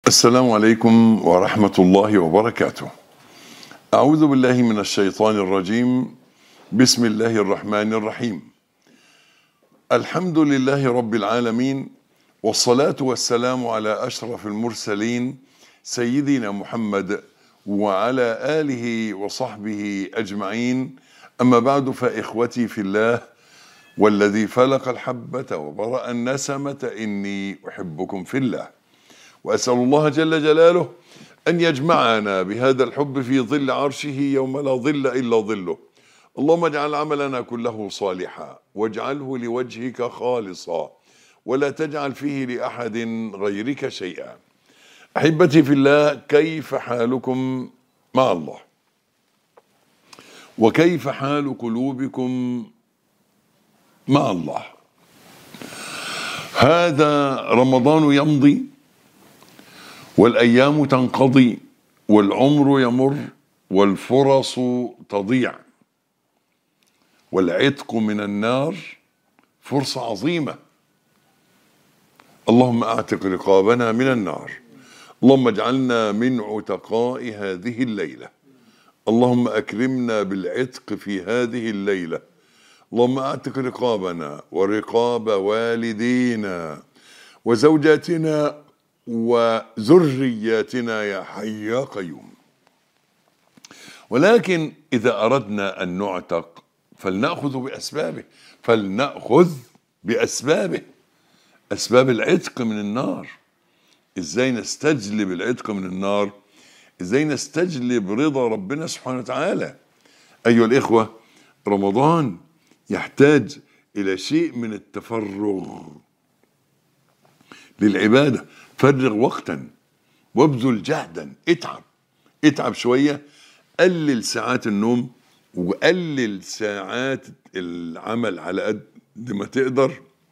السلام عليكم ورحمة الله وبركاته. أعوذ بالله من الشيطان الرجيم. بسم الله الرحمن الرحيم. الحمد لله رب العالمين والصلاة والسلام على أشرف المرسلين سيدنا محمد وعلى آله وصحبه أجمعين. أما بعد فإخوتي في الله والذي فلق الحبة وبرأ النسمة إني أحبكم في الله. واسال الله جل جلاله ان يجمعنا بهذا الحب في ظل عرشه يوم لا ظل الا ظله. اللهم اجعل عملنا كله صالحا واجعله لوجهك خالصا ولا تجعل فيه لاحد غيرك شيئا. احبتي في الله كيف حالكم مع الله؟ وكيف حال قلوبكم مع الله؟ هذا رمضان يمضي والايام تنقضي والعمر يمر والفرص تضيع والعتق من النار فرصه عظيمه اللهم اعتق رقابنا من النار اللهم اجعلنا من عتقاء هذه الليله اللهم اكرمنا بالعتق في هذه الليله اللهم اعتق رقابنا ورقاب والدينا وزوجاتنا وذرياتنا يا حي يا قيوم ولكن إذا أردنا أن نعتق فلنأخذ بأسبابه فلنأخذ بأسبابه أسباب العتق من النار إزاي نستجلب العتق من النار إزاي نستجلب رضا ربنا سبحانه وتعالى أيها الإخوة رمضان يحتاج إلى شيء من التفرغ للعبادة فرغ وقتا وابذل جهدا اتعب اتعب شوية قلل ساعات النوم وقلل ساعات العمل على قد ما تقدر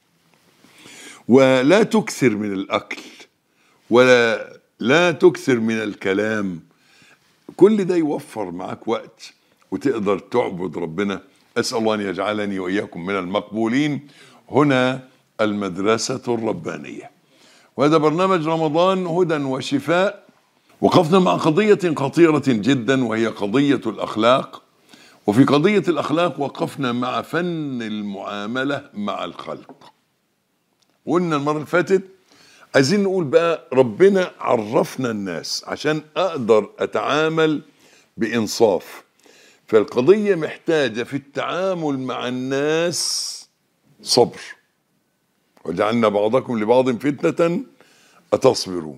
ولا تكثر من الأكل ولا لا تكثر من الكلام كل ده يوفر معاك وقت وتقدر تعبد ربنا أسأل الله أن يجعلني وإياكم من المقبولين هنا المدرسة الربانية وهذا برنامج رمضان هدى وشفاء وقفنا مع قضية خطيرة جدا وهي قضية الأخلاق وفي قضية الأخلاق وقفنا مع فن المعاملة مع الخلق قلنا المرة اللي فاتت عايزين نقول بقى ربنا عرفنا الناس عشان أقدر أتعامل بإنصاف فالقضية محتاجة في التعامل مع الناس صبر وجعلنا بعضكم لبعض فتنة أتصبرون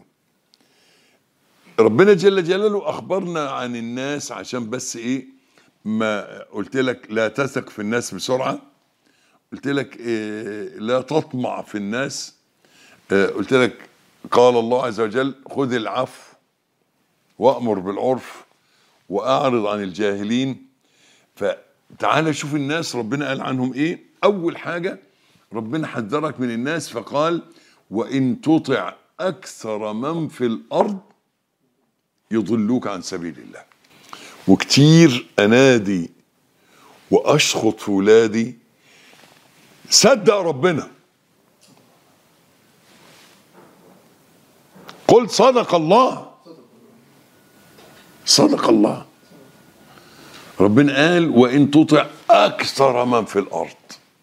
ربنا جل جلاله أخبرنا عن الناس عشان بس إيه ما قلت لك لا تثق في الناس بسرعة قلت لك إيه لا تطمع في الناس إيه قلت لك قال الله عز وجل خذ العفو وأمر بالعرف وأعرض عن الجاهلين فتعال شوف الناس ربنا قال عنهم إيه أول حاجة ربنا حذرك من الناس فقال وإن تطع أكثر من في الأرض يضلوك عن سبيل الله وكتير أنادي وأشخط في ولادي صدق ربنا قل صدق الله صدق الله ربنا قال وإن تطع أكثر من في الأرض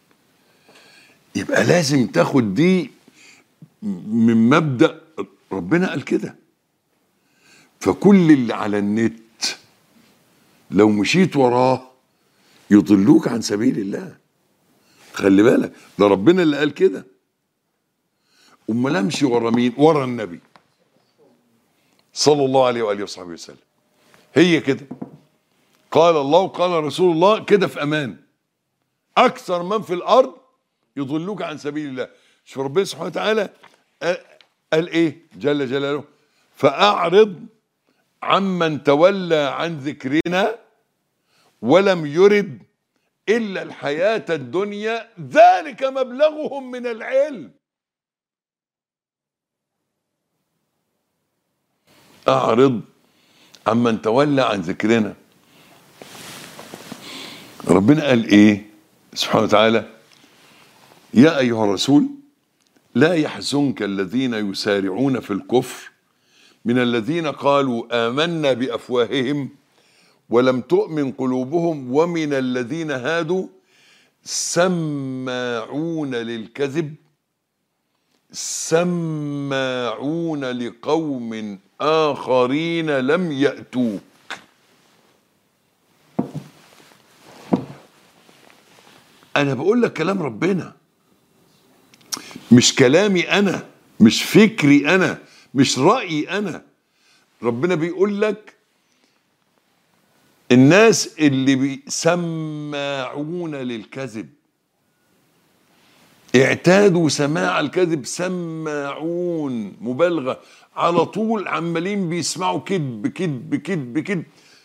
يبقى لازم تاخد دي من مبدا ربنا قال كده فكل اللي على النت لو مشيت وراه يضلوك عن سبيل الله خلي بالك ده ربنا اللي قال كده امال امشي ورا مين ورا النبي صلى الله عليه واله وصحبه وسلم هي كده قال الله وقال رسول الله كده في امان اكثر من في الارض يضلوك عن سبيل الله شوف ربنا سبحانه وتعالى قال ايه جل جلاله فاعرض عمن تولى عن ذكرنا ولم يرد الا الحياه الدنيا ذلك مبلغهم من العلم اعرض عمن تولى عن ذكرنا ربنا قال ايه سبحانه وتعالى يا ايها الرسول لا يحزنك الذين يسارعون في الكفر من الذين قالوا آمنا بأفواههم ولم تؤمن قلوبهم ومن الذين هادوا سماعون للكذب سماعون لقوم آخرين لم يأتوك أنا بقول لك كلام ربنا مش كلامي أنا مش فكري أنا مش رأيي أنا ربنا بيقول لك الناس اللي بيسمعون للكذب اعتادوا سماع الكذب سماعون مبالغة على طول عمالين بيسمعوا كذب كذب كذب كذب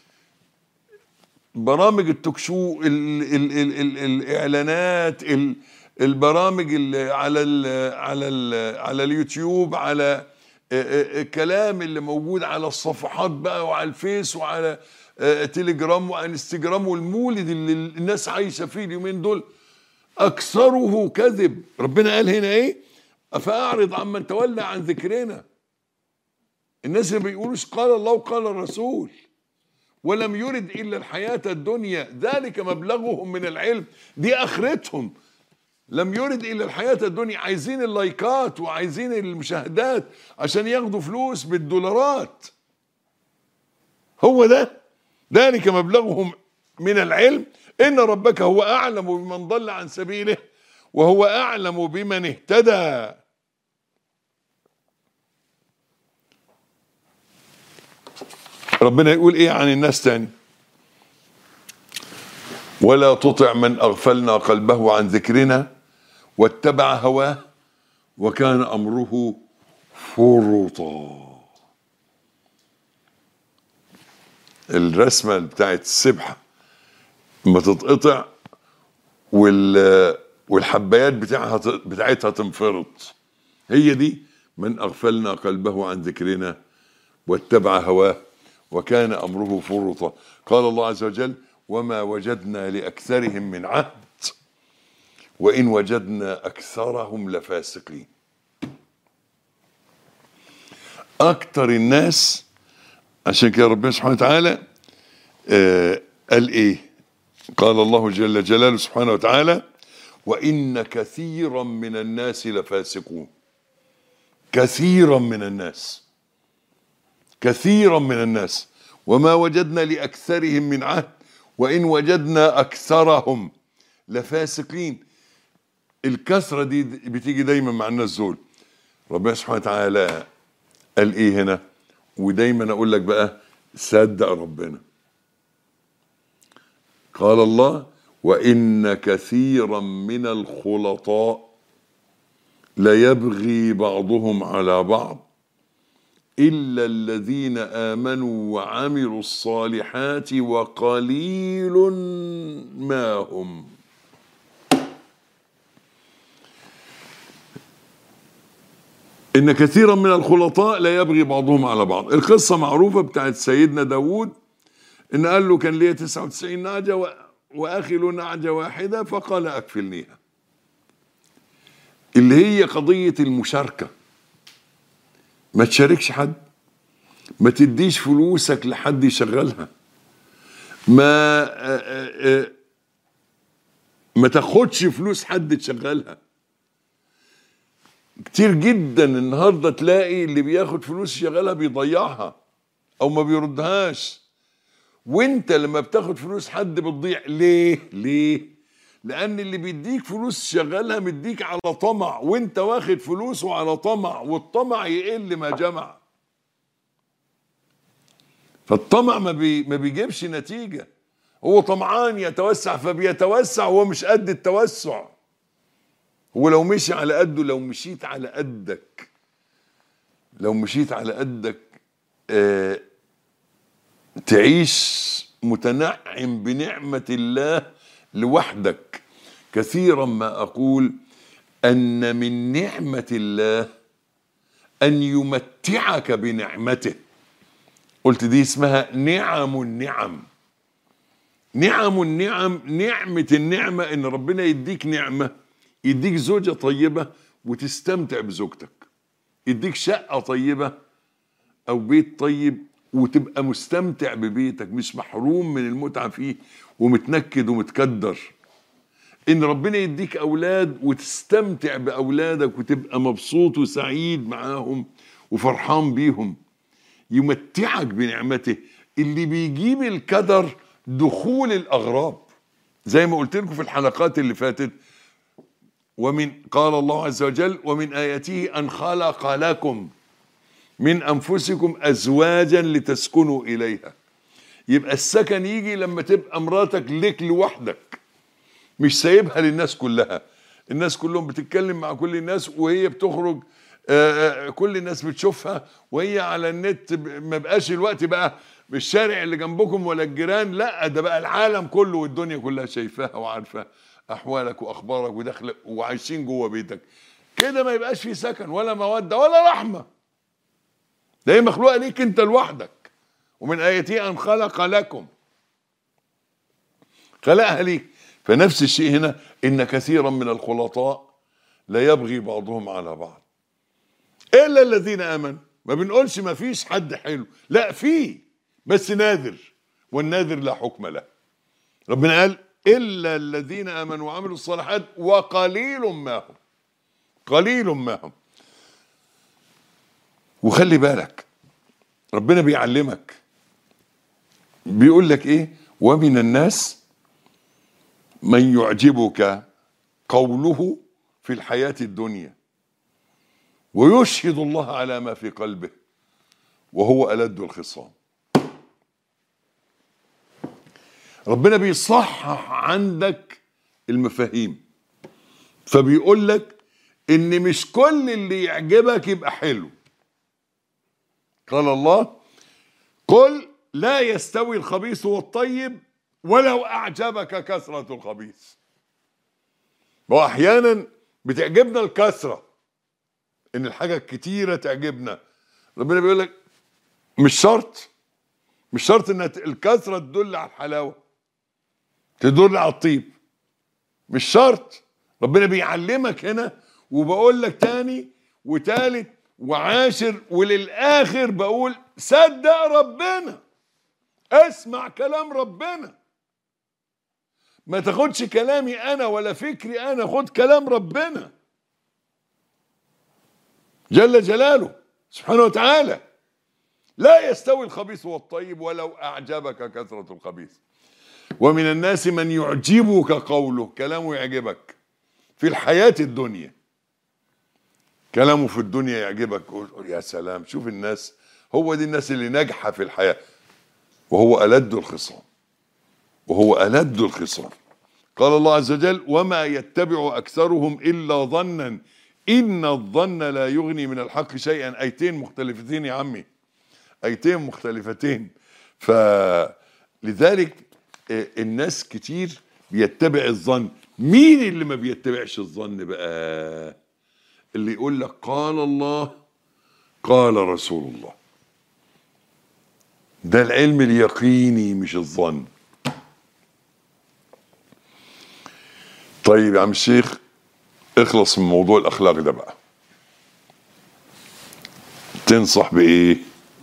برامج التوكشو ال ال ال ال الاعلانات ال البرامج اللي على ال على ال على اليوتيوب على الكلام اللي موجود على الصفحات بقى وعلى الفيس وعلى تليجرام وانستجرام والمولد اللي الناس عايشه فيه اليومين دول اكثره كذب ربنا قال هنا ايه فاعرض عمن تولى عن ذكرنا الناس اللي بيقولوش قال الله وقال الرسول ولم يرد الا الحياه الدنيا ذلك مبلغهم من العلم دي اخرتهم لم يرد الا الحياه الدنيا عايزين اللايكات وعايزين المشاهدات عشان ياخدوا فلوس بالدولارات هو ده ذلك مبلغهم من العلم ان ربك هو اعلم بمن ضل عن سبيله وهو اعلم بمن اهتدى ربنا يقول ايه عن الناس تاني ولا تطع من اغفلنا قلبه عن ذكرنا واتبع هواه وكان امره فرطا الرسمه بتاعت السبحه لما تتقطع وال والحبايات بتاعها بتاعتها تنفرط هي دي من اغفلنا قلبه عن ذكرنا واتبع هواه وكان امره فرطا قال الله عز وجل وما وجدنا لاكثرهم من عهد وان وجدنا اكثرهم لفاسقين اكثر الناس عشان كده ربنا سبحانه وتعالى آه قال ايه قال الله جل جلاله سبحانه وتعالى وان كثيرا من الناس لفاسقون كثيرا من الناس كثيرا من الناس وما وجدنا لاكثرهم من عهد وان وجدنا اكثرهم لفاسقين الكثره دي بتيجي دايما مع الناس دول ربنا سبحانه وتعالى قال ايه هنا ودايما اقول لك بقى صدق ربنا قال الله وان كثيرا من الخلطاء ليبغي بعضهم على بعض الا الذين امنوا وعملوا الصالحات وقليل ما هم إن كثيرا من الخلطاء لا يبغي بعضهم على بعض القصة معروفة بتاعت سيدنا داود إن قال له كان ليا 99 نعجة و... وأخل نعجة واحدة فقال أكفلنيها اللي هي قضية المشاركة ما تشاركش حد ما تديش فلوسك لحد يشغلها ما آآ آآ ما تاخدش فلوس حد تشغلها كتير جدا النهارده تلاقي اللي بياخد فلوس يشغلها بيضيعها او ما بيردهاش وانت لما بتاخد فلوس حد بتضيع ليه ليه لان اللي بيديك فلوس شغالها مديك على طمع وانت واخد فلوسه على طمع والطمع يقل ما جمع فالطمع ما, بي ما بيجيبش نتيجه هو طمعان يتوسع فبيتوسع وهو مش قد التوسع ولو مشي على قده لو مشيت على قدك لو مشيت على قدك آه تعيش متنعم بنعمة الله لوحدك كثيرا ما أقول أن من نعمة الله أن يمتعك بنعمته قلت دي اسمها نعم النعم نعم النعم نعمة النعمة إن ربنا يديك نعمة يديك زوجة طيبة وتستمتع بزوجتك يديك شقة طيبة او بيت طيب وتبقى مستمتع ببيتك مش محروم من المتعه فيه ومتنكد ومتكدر ان ربنا يديك اولاد وتستمتع باولادك وتبقى مبسوط وسعيد معاهم وفرحان بيهم يمتعك بنعمته اللي بيجيب الكدر دخول الاغراب زي ما قلت لكم في الحلقات اللي فاتت ومن قال الله عز وجل ومن اياته ان خلق لكم من انفسكم ازواجا لتسكنوا اليها يبقى السكن يجي لما تبقى مراتك ليك لوحدك مش سايبها للناس كلها الناس كلهم بتتكلم مع كل الناس وهي بتخرج آه، آه، كل الناس بتشوفها وهي على النت ب- ما بقاش الوقت بقى الشارع اللي جنبكم ولا الجيران لا ده بقى العالم كله والدنيا كلها شايفاها وعارفه احوالك واخبارك ودخلك وعايشين جوه بيتك كده ما يبقاش في سكن ولا موده ولا رحمه ده هي مخلوقه ليك انت لوحدك ومن اياته ان خلق لكم خلقها ليك فنفس الشيء هنا ان كثيرا من الخلطاء لا يبغي بعضهم على بعض الا الذين امنوا ما بنقولش ما فيش حد حلو لا في بس نادر والنادر لا حكم له ربنا قال الا الذين امنوا وعملوا الصالحات وقليل ما هم قليل ما هم وخلي بالك ربنا بيعلمك بيقول لك ايه ومن الناس من يعجبك قوله في الحياة الدنيا ويشهد الله على ما في قلبه وهو ألد الخصام ربنا بيصحح عندك المفاهيم فبيقول لك ان مش كل اللي يعجبك يبقى حلو قال الله قل لا يستوي الخبيث والطيب ولو اعجبك كثره الخبيث واحيانا بتعجبنا الكثره ان الحاجه الكتيره تعجبنا ربنا بيقول لك مش شرط مش شرط ان الكثره تدل على الحلاوه تدل على الطيب مش شرط ربنا بيعلمك هنا وبقول لك تاني وتالت وعاشر وللاخر بقول صدق ربنا اسمع كلام ربنا ما تاخدش كلامي انا ولا فكري انا خد كلام ربنا جل جلاله سبحانه وتعالى لا يستوي الخبيث والطيب ولو اعجبك كثره الخبيث ومن الناس من يعجبك قوله كلامه يعجبك في الحياه الدنيا كلامه في الدنيا يعجبك قول يا سلام شوف الناس هو دي الناس اللي ناجحه في الحياه وهو ألد الخصام وهو ألد الخصام قال الله عز وجل وما يتبع أكثرهم إلا ظنا إن الظن لا يغني من الحق شيئا أيتين مختلفتين يا عمي أيتين مختلفتين فلذلك آه، الناس كتير بيتبع الظن مين اللي ما بيتبعش الظن بقى اللي يقول لك قال الله قال رسول الله ده العلم اليقيني مش الظن طيب يا عم الشيخ اخلص من موضوع الاخلاق ده بقى تنصح بايه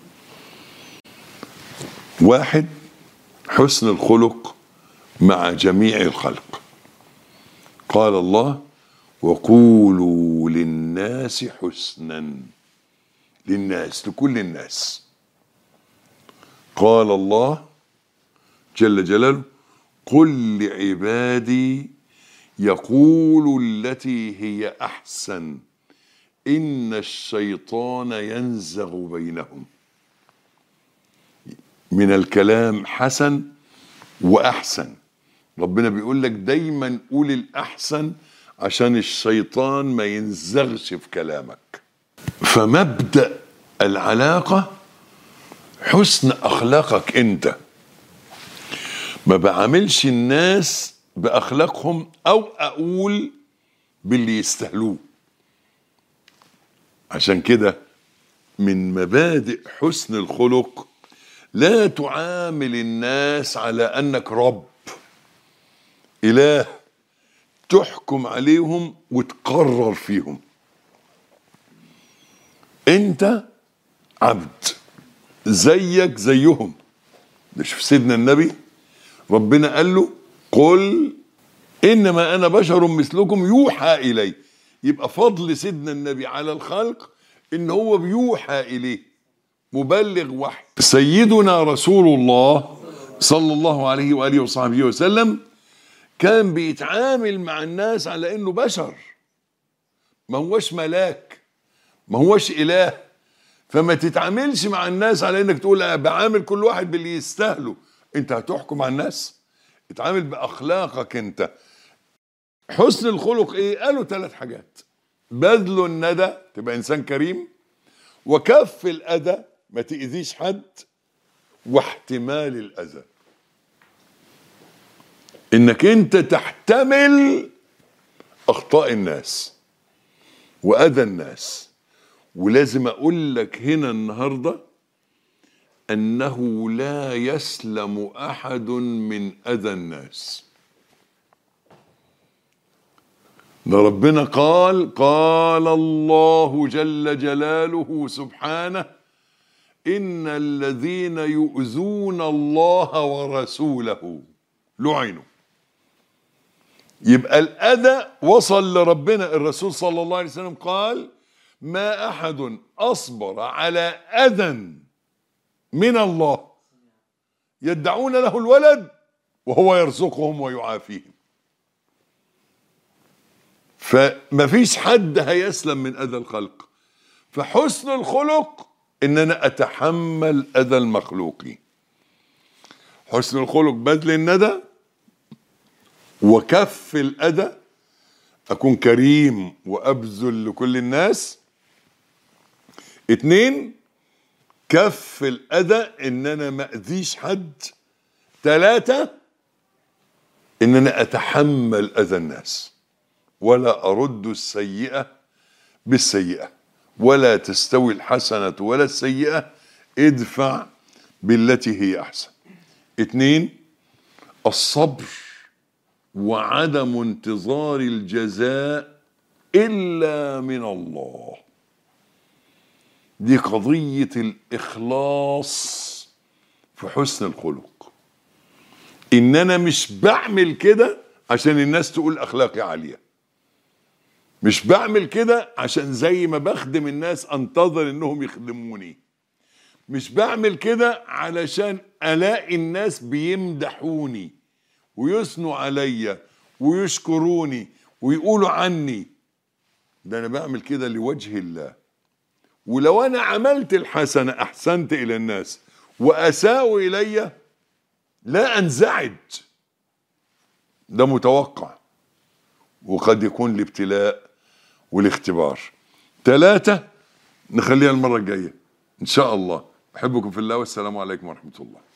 واحد حسن الخلق مع جميع الخلق قال الله وقولوا للناس حسنا للناس لكل الناس قال الله جل جلاله قل لعبادي يقولوا التي هي احسن ان الشيطان ينزغ بينهم من الكلام حسن واحسن ربنا بيقول لك دايما قول الاحسن عشان الشيطان ما ينزغش في كلامك فمبدا العلاقه حسن اخلاقك انت ما بعاملش الناس باخلاقهم او اقول باللي يستاهلوه عشان كده من مبادئ حسن الخلق لا تعامل الناس على انك رب اله تحكم عليهم وتقرر فيهم انت عبد زيك زيهم ده شوف سيدنا النبي ربنا قال له قل انما انا بشر مثلكم يوحى الي يبقى فضل سيدنا النبي على الخلق ان هو بيوحى اليه مبلغ وحي سيدنا رسول الله صلى الله عليه واله وصحبه وسلم كان بيتعامل مع الناس على انه بشر ما هوش ملاك ما هوش اله فما تتعاملش مع الناس على انك تقول أنا بعامل كل واحد باللي يستاهله انت هتحكم على الناس اتعامل باخلاقك انت حسن الخلق ايه قالوا ثلاث حاجات بذل الندى تبقى انسان كريم وكف الاذى ما تاذيش حد واحتمال الاذى انك انت تحتمل اخطاء الناس واذى الناس ولازم اقول لك هنا النهارده انه لا يسلم احد من اذى الناس ده ربنا قال قال الله جل جلاله سبحانه ان الذين يؤذون الله ورسوله لعنوا يبقى الاذى وصل لربنا الرسول صلى الله عليه وسلم قال ما احد اصبر على اذى من الله يدعون له الولد وهو يرزقهم ويعافيهم فما فيش حد هيسلم من اذى الخلق فحسن الخلق ان انا اتحمل اذى المخلوقين حسن الخلق بذل الندى وكف الاذى اكون كريم وابذل لكل الناس اتنين كف الاذى ان انا ما اذيش حد تلاتة ان انا اتحمل اذى الناس ولا ارد السيئة بالسيئة ولا تستوي الحسنة ولا السيئة ادفع بالتي هي احسن اتنين الصبر وعدم انتظار الجزاء الا من الله دي قضيه الاخلاص في حسن الخلق ان انا مش بعمل كده عشان الناس تقول اخلاقي عاليه مش بعمل كده عشان زي ما بخدم الناس انتظر انهم يخدموني مش بعمل كده علشان الاقي الناس بيمدحوني ويثنوا عليا ويشكروني ويقولوا عني ده انا بعمل كده لوجه الله ولو انا عملت الحسنه احسنت الى الناس واساءوا الي لا انزعج ده متوقع وقد يكون الابتلاء والاختبار ثلاثة نخليها المرة الجاية إن شاء الله أحبكم في الله والسلام عليكم ورحمة الله